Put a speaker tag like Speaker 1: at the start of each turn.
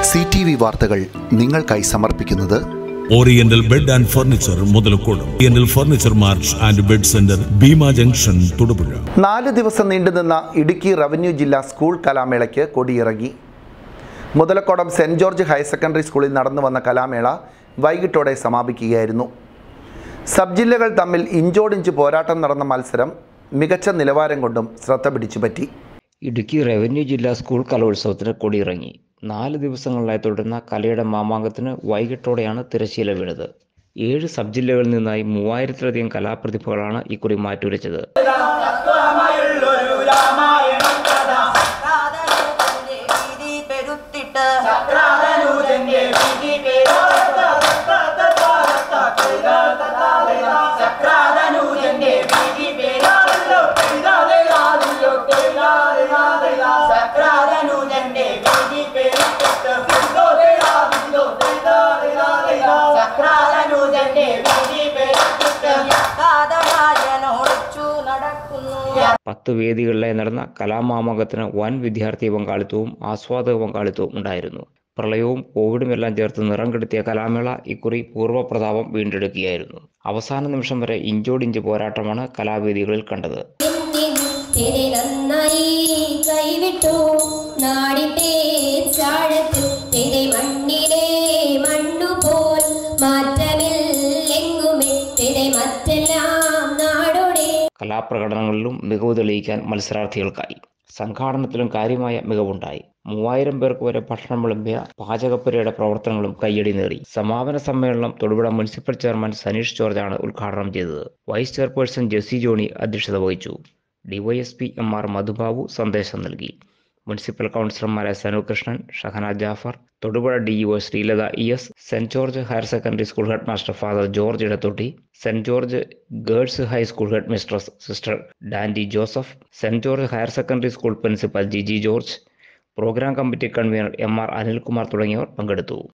Speaker 1: C T V വാർത്തകൾ നിങ്ങൾക്കായി സമർപ്പിക്കുന്നത്
Speaker 2: oriental bed and furniture Muthalakode oriental furniture march and bed centre Bheema junction Thodupuzha
Speaker 1: നാല് ദിവസം നീണ്ടുനിന്ന ഇടുക്കി റവന്യൂ ജില്ലാ സ്കൂൾ കലാമേളയ്ക്ക് കൊടിയിറങ്ങി Muthalakodam saint George higher secondary സ്കൂളിൽ നടന്നു വന്ന കലാമേള വൈകിട്ടോടെ സമാപിക്കുകയായിരുന്നു സബ് ജില്ലകൾ തമ്മിൽ ഇഞ്ചോടിഞ്ച് പോരാട്ടം നടന്ന മത്സരം മികച്ച നിലവാരം കൊണ്ടും ശ്രദ്ധ പിടിച്ചുപറ്റി
Speaker 3: ഇടുക്കി റവന്യൂ ജില്ലാ സ്കൂൾ കലോത്സവത്തിന് കൊടിയിറങ്ങി നാല് ദിവസങ്ങളിലായി തുടരുന്ന കലയുടെ മാമാങ്കത്തിന് വൈകിട്ടോടെയാണ് തിരശ്ശീല വീണത് ഏഴ് സബ് ജില്ലകളിൽ നിന്നായി മൂവായിരത്തിലധികം കലാപ്രതിഭകളാണ് ഇക്കുറി മാറ്റുരച്ചത്
Speaker 4: ചക്രാതനൂജന്റെ വീതി പെരുത്തിട്ട് ചക്രാതനൂജന്റെ വീതി ചക്രാതനൂജന്റെ വീതി പെരുത്തിട്ട് ചക്രാതനൂജന്റെ വീതി പെരുത്തിട്ട് കാതരാജനോടിച്ചു നടക്കുന്നു
Speaker 3: പത്ത് വേദികളിലായി നടന്ന കലാമാമാങ്കത്തിന് വൻ വിദ്യാർത്ഥി പങ്കാളിത്തവും ആസ്വാദക പങ്കാളിത്തവും ഉണ്ടായിരുന്നു പ്രളയവും കോവിഡും എല്ലാം ചേർത്ത് നിറം കെടുത്തിയ കലാമേള ഇക്കുറി പൂർവ്വപ്രതാപം വീണ്ടെടുക്കുകയായിരുന്നു അവസാന നിമിഷം വരെ ഇഞ്ചോടിഞ്ച് പോരാട്ടമാണ് കലാവേദികളിൽ കണ്ടത്
Speaker 5: തിരി നന്നായി കൈവിട്ടു നാടിന്റെ ചാഴത്തിൽ തിരി മണ്ണിലെ മണ്ണുപോൽ മാറ്റമില്ലെങ്ങുമേ തിരി മറ്റെല്ലാം നാടോടെ
Speaker 3: കലാപ്രകടനങ്ങളിലും മികവ് തെളിയിക്കാൻ മത്സരാർത്ഥികൾക്കായി സംഘാടനത്തിലും കാര്യമായ മികവുണ്ടായി മൂവായിരം പേർക്ക് വരെ ഭക്ഷണം വിളമ്പിയ പാചകപ്പുരയുടെ പ്രവർത്തനങ്ങളും കയ്യടി നേടി സമാപന സമ്മേളനം തൊടുപുഴ മുനിസിപ്പൽ ചെയർമാൻ സനീഷ് ജോർജാണ് ഉദ്ഘാടനം ചെയ്തത് വൈസ് ചെയർപേഴ്സൺ ജെസി ജോണി അധ്യക്ഷത വഹിച്ചു ഡിവൈഎസ്പി എം ആർ മധുബാബു സന്ദേശം നൽകി മുനിസിപ്പൽ കൗൺസിലർമാരായ Sanu Krishnan Shahana Jafar Thodupuzha DEO Sreelatha E S saint George higher secondary school head master father George Edathotti saint George girls high school head mistress sister Dandy Joseph saint George higher secondary school principal Jiji George programme committee convener M R Anilkumar തുടങ്ങിയവർ പങ്കെടുത്തു